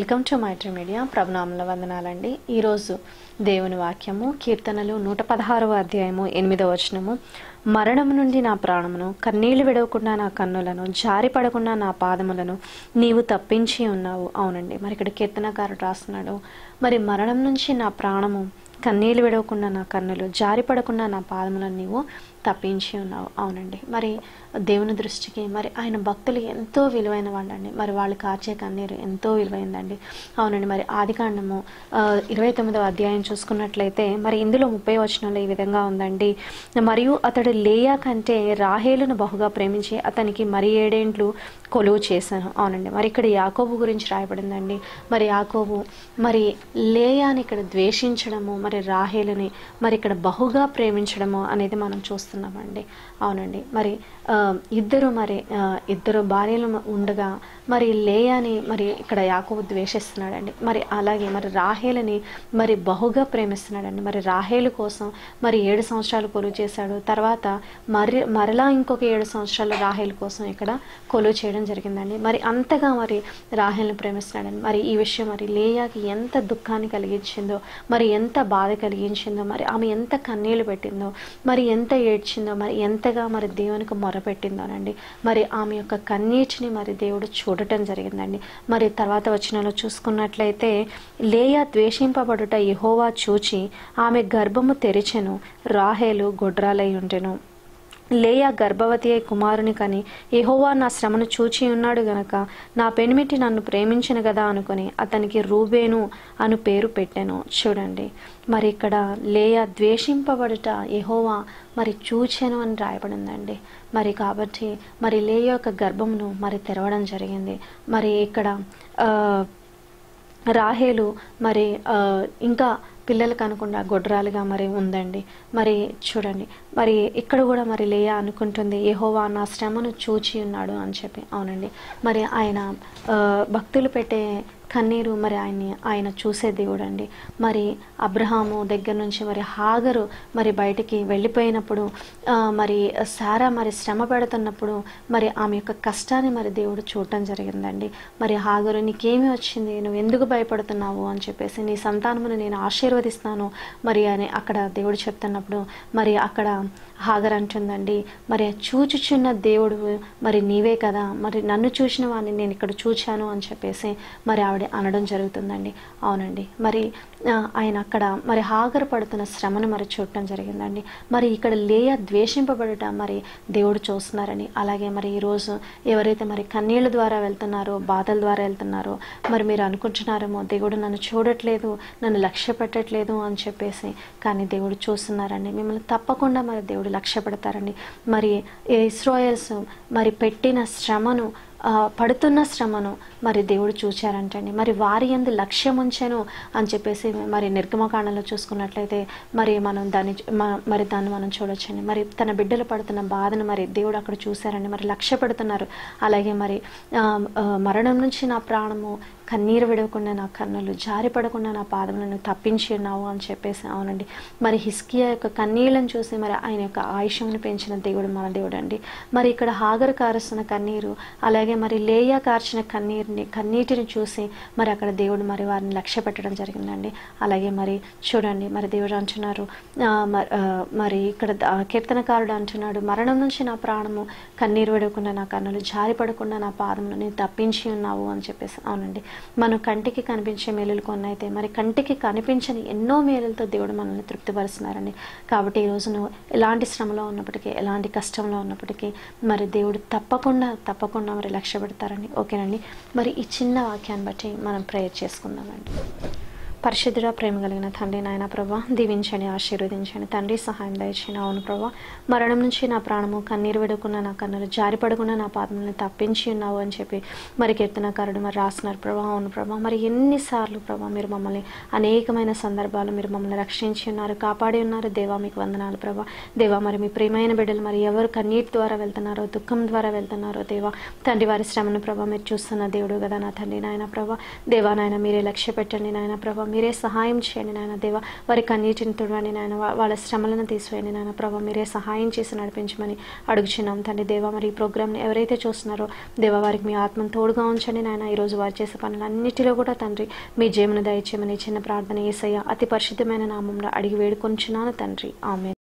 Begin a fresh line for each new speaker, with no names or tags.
welcome to Maitri media ప్రభునామల వందనాలండి ఈరోజు దేవుని వాక్యము కీర్తనలు నూట పదహారవ అధ్యాయము ఎనిమిదవ వచనము మరణం నుండి నా ప్రాణమును కన్నీళ్లు విడవకుండా నా కన్నులను జారి పడకుండా నా పాదములను నీవు తప్పించి ఉన్నావు అవునండి మరి ఇక్కడ కీర్తనకారుడు రాస్తున్నాడు మరి మరణం నుంచి నా ప్రాణము కన్నీళ్లు విడవకుండా నా కన్నులు జారి పడకుండా నా పాదములను నీవు తప్పించి ఉన్నావు అవునండి మరి దేవుని దృష్టికి మరి ఆయన భక్తులు ఎంతో విలువైన వాళ్ళండి మరి వాళ్ళు కార్చే కన్నీరు ఎంతో విలువైందండి అవునండి మరి ఆది కాండము ఇరవై తొమ్మిదవ అధ్యాయం చూసుకున్నట్లయితే మరి ఇందులో ముప్పై వచనంలో ఈ విధంగా ఉందండి మరియు అతడు లేయా కంటే రాహేలును బహుగా ప్రేమించి అతనికి మరి ఏడేండ్లు కొలువు చేశాను అవునండి మరి ఇక్కడ యాకోబు గురించి రాయబడిందండి మరి యాకోబు మరి లేయాని ఇక్కడ ద్వేషించడము మరి రాహేలుని మరి ఇక్కడ బహుగా ప్రేమించడము అనేది మనం చూస్తున్నామండి అవునండి మరి ఆ, ఇద్దరు మరి ఆ, ఇద్దరు భార్యలు ఉండగా మరి లేయాని మరి ఇక్కడ యాకోబు ద్వేషిస్తున్నాడండి మరి అలాగే మరి రాహేలని మరి బహుగా ప్రేమిస్తున్నాడండి మరి రాహేలు కోసం మరి ఏడు సంవత్సరాలు కొలువు చేశాడు తర్వాత మరి మరలా ఇంకొక ఏడు సంవత్సరాలు రాహేలు కోసం ఇక్కడ కొలువు చేయడం జరిగిందండి మరి అంతగా మరి రాహేల్ని ప్రేమిస్తున్నాడండి మరి ఈ విషయం మరి లేయాకి ఎంత దుఃఖాన్ని కలిగించిందో మరి ఎంత బాధ కలిగించిందో మరి ఆమె ఎంత కన్నీళ్లు పెట్టిందో మరి ఎంత ఏడ్చిందో మరి ఎంతగా మరి దేవునికి మొరపెట్టిందోనండి మరి ఆమె యొక్క కన్నీటిని మరి దేవుడు చూడటం జరిగిందండి మరి తర్వాత వచనంలో చూసుకున్నట్లయితే లేయా ద్వేషింపబడుట యెహోవా చూచి ఆమె గర్భము తెరిచెను రాహేలు గొడ్రాలై ఉండెను లేయా గర్భవతి అయి కుమారుని కని యెహోవా నా శ్రమను చూచి ఉన్నాడు గనక నా పెనిమిటి నన్ను ప్రేమించిన కదా అనుకుని అతనికి రూబేను అను పేరు పెట్టాను చూడండి మరి ఇక్కడ లేయా ద్వేషింపబడుట యెహోవా మరి చూచెను అని రాయబడిందండి మరి కాబట్టి మరి లేయ యొక్క గర్భమును మరి తెరవడం జరిగింది మరి ఇక్కడ ఆ, రాహేలు మరి ఆ, ఇంకా పిల్లలకు అనకుండా గొడ్రాలుగా మరి ఉందండి మరి చూడండి మరి ఇక్కడ కూడా మరి లేయా అనుకుంటుంది యెహోవా నా శ్రమను చూచి ఉన్నాడు అని చెప్పి అవునండి మరి ఆయన ఆ, భక్తులు పెట్టే కన్నీరు మరి ఆయన్ని ఆయన చూసే దేవుడు అండి మరి అబ్రహాము దగ్గర నుంచి మరి హాగరు మరి బయటికి వెళ్ళిపోయినప్పుడు ఆ, మరి సారా మరి శ్రమ పెడుతున్నప్పుడు మరి ఆమె యొక్క కష్టాన్ని మరి దేవుడు చూడటం జరిగిందండి మరి హాగరు నీకేమి వచ్చింది నువ్వు ఎందుకు భయపడుతున్నావు అని చెప్పేసి నీ సంతానమును నేను ఆశీర్వదిస్తాను మరి అని అక్కడ దేవుడు చెప్తున్నప్పుడు మరి అక్కడ హాగర్ అంటుందండి మరి చూచుచున్న దేవుడు మరి నీవే కదా మరి నన్ను చూసిన వాడిని నేను ఇక్కడ చూచాను అని చెప్పేసి మరి ఆవిడ అనడం జరుగుతుందండి అవునండి మరి ఆ, ఆయన అక్కడ మరి హాగర్ పడుతున్న శ్రమను మరి చూడటం జరిగిందండి మరి ఇక్కడ లేయ ద్వేషింపబడుట మరి దేవుడు చూస్తున్నారని అలాగే మరి ఈరోజు ఎవరైతే మరి కన్నీళ్ళ ద్వారా వెళ్తున్నారో బాధల ద్వారా వెళ్తున్నారో మరి మీరు అనుకుంటున్నారేమో దేవుడు నన్ను చూడట్లేదు నన్ను లక్ష్య పెట్టట్లేదు అని చెప్పేసి కానీ దేవుడు చూస్తున్నారండి మిమ్మల్ని తప్పకుండా మరి దేవుడు లక్ష్య పెడతారండి మరి ఇస్రాయల్స్ మరి పెట్టిన శ్రమను ఆ, పడుతున్న శ్రమను మరి దేవుడు చూచారంటండి మరి వారి ఎందు లక్ష్యం ఉంచాను అని చెప్పేసి మరి నిర్గమకాండంలో చూసుకున్నట్లయితే మరి మనం దాన్ని మ- మరి దాన్ని మనం చూడొచ్చండి మరి తన బిడ్డలు పడుతున్న బాధను మరి దేవుడు అక్కడ చూశారండి మరి లక్ష్య పెడుతున్నారు అలాగే మరి ఆ, ఆ, మరణం నుంచి నా ప్రాణము కన్నీరు విడవకుండా నా కన్నులు జారి పడకుండా నా పాదములను తప్పించి ఉన్నావు అని చెప్పేసి అవునండి మరి హిస్కియా యొక్క కన్నీళ్ళని చూసి మరి ఆయన యొక్క ఆయుష్యమును పెంచిన దేవుడు మన దేవుడు అండి మరి ఇక్కడ హాగరు కారుస్తున్న కన్నీరు అలాగే మరి లేయా కార్చిన కన్నీరుని కన్నీటిని చూసి మరి అక్కడ దేవుడు మరి వారిని లక్ష్య పెట్టడం జరిగిందండి అలాగే మరి చూడండి మరి దేవుడు అంటున్నారు ఆ, మ- ఆ, మరి ఇక్కడ ద- కీర్తనకారుడు అంటున్నాడు మరణం నుంచి నా ప్రాణము కన్నీరు విడవకుండా నా కన్నులు జారి పడకుండా నా పాదమును నేను తప్పించి ఉన్నావు అని చెప్పేసి అవునండి మన కంటికి కనిపించే మేలులు కొన్ని అయితే మరి కంటికి కనిపించని ఎన్నో మేలులతో దేవుడు మనల్ని తృప్తిపరుస్తున్నారండి కాబట్టి ఈరోజు నువ్వు ఎలాంటి శ్రమలో ఉన్నప్పటికీ ఎలాంటి కష్టంలో ఉన్నప్పటికీ మరి దేవుడు తప్పకుండా తప్పకుండా మరి లక్ష్య పెడతారండి ఓకేనండి మరి ఈ చిన్న వాక్యాన్ని బట్టి మనం ప్రేయర్ చేసుకుందామండి పరిశుద్ధుడ ప్రేమ కలిగిన తండ్రి నాయన ప్రభా దీవించండి ఆశీర్వదించండి తండ్రి సహాయం దయచేయండి అవును ప్రభా మరణం నుంచి నా ప్రాణము కన్నీరు విడకుండా నా కన్నులు జారిపడకుండా నా పాదములను తప్పించి ఉన్నావు అని చెప్పి మరి కీర్తనకారుడు మరి రాస్తున్నారు ప్రభా అవును ప్రభా మరి ఎన్నిసార్లు ప్రభా మీరు మమ్మల్ని అనేకమైన సందర్భాలు మీరు మమ్మల్ని రక్షించి ఉన్నారు కాపాడి ఉన్నారు దేవా మీకు వందనాలు ప్రభా దేవా మరి మీ ప్రియమైన బిడ్డలు మరి ఎవరు కన్నీటి ద్వారా వెళ్తున్నారో దుఃఖం ద్వారా వెళ్తున్నారో దేవా తండ్రి వారి శ్రమను ప్రభా మీరు చూస్తున్న దేవుడు కదా నా తండ్రి నాయన ప్రభా దేవా నాయన మీరే లక్ష్య పెట్టండి నాయన ప్రభా మీరే సహాయం చేయండి నాయన దేవ వారి కన్నీటిని తుడవండి నాయన వా- వాళ్ళ శ్రమలను తీసివేయండి నాయన ప్రభా మీరే సహాయం చేసి నడిపించమని అడుగుచున్నాం తండ్రి దేవ మరి ఈ ప్రోగ్రామ్ని ఎవరైతే చూస్తున్నారో దేవ వారికి మీ ఆత్మను తోడుగా ఉంచండి నాయన ఈరోజు వారు చేసే పనులన్నిటిలో కూడా తండ్రి మీ జయమును దయచేయమని చిన్న ప్రార్థన ఏసయ్య అతి పరిశుద్ధమైన నామంలో అడిగి వేడుకొంచున్నాను తండ్రి ఆమె